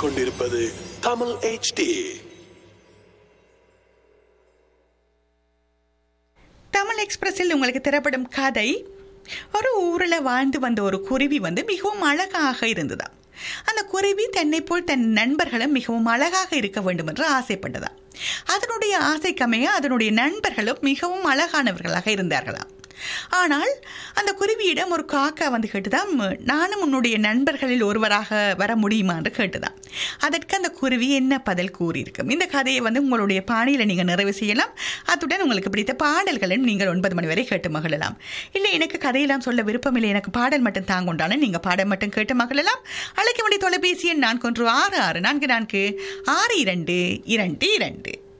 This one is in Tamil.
கேட்டுக்கொண்டிருப்பது தமிழ் HD தமிழ் எக்ஸ்பிரஸில் உங்களுக்கு திரைப்படும் கதை ஒரு ஊரில் வாழ்ந்து வந்த ஒரு குருவி வந்து மிகவும் அழகாக இருந்ததாம் அந்த குருவி தன்னை போல் தன் நண்பர்களும் மிகவும் அழகாக இருக்க வேண்டும் என்று ஆசைப்பட்டதாம் அதனுடைய ஆசைக்கமைய அதனுடைய நண்பர்களும் மிகவும் அழகானவர்களாக இருந்தார்களாம் ஆனால் அந்த குருவியிடம் ஒரு காக்கா வந்து கேட்டுதான் நானும் உன்னுடைய நண்பர்களில் ஒருவராக வர முடியுமா என்று கேட்டுதான் அதற்கு அந்த குருவி என்ன பதில் கூறியிருக்கும் இந்த கதையை வந்து உங்களுடைய பாணியில் நீங்கள் நிறைவு செய்யலாம் அத்துடன் உங்களுக்கு பிடித்த பாடல்களும் நீங்கள் ஒன்பது மணி வரை கேட்டு மகிழலாம் இல்லை எனக்கு கதையெல்லாம் சொல்ல விருப்பம் இல்லை எனக்கு பாடல் மட்டும் தாங்கொண்டாலும் நீங்கள் பாடல் மட்டும் கேட்டு மகிழலாம் அழைக்க வேண்டிய தொலைபேசி எண் நான்கு ஒன்று ஆறு ஆறு நான்கு நான்கு ஆறு இரண்டு இரண்டு இரண்டு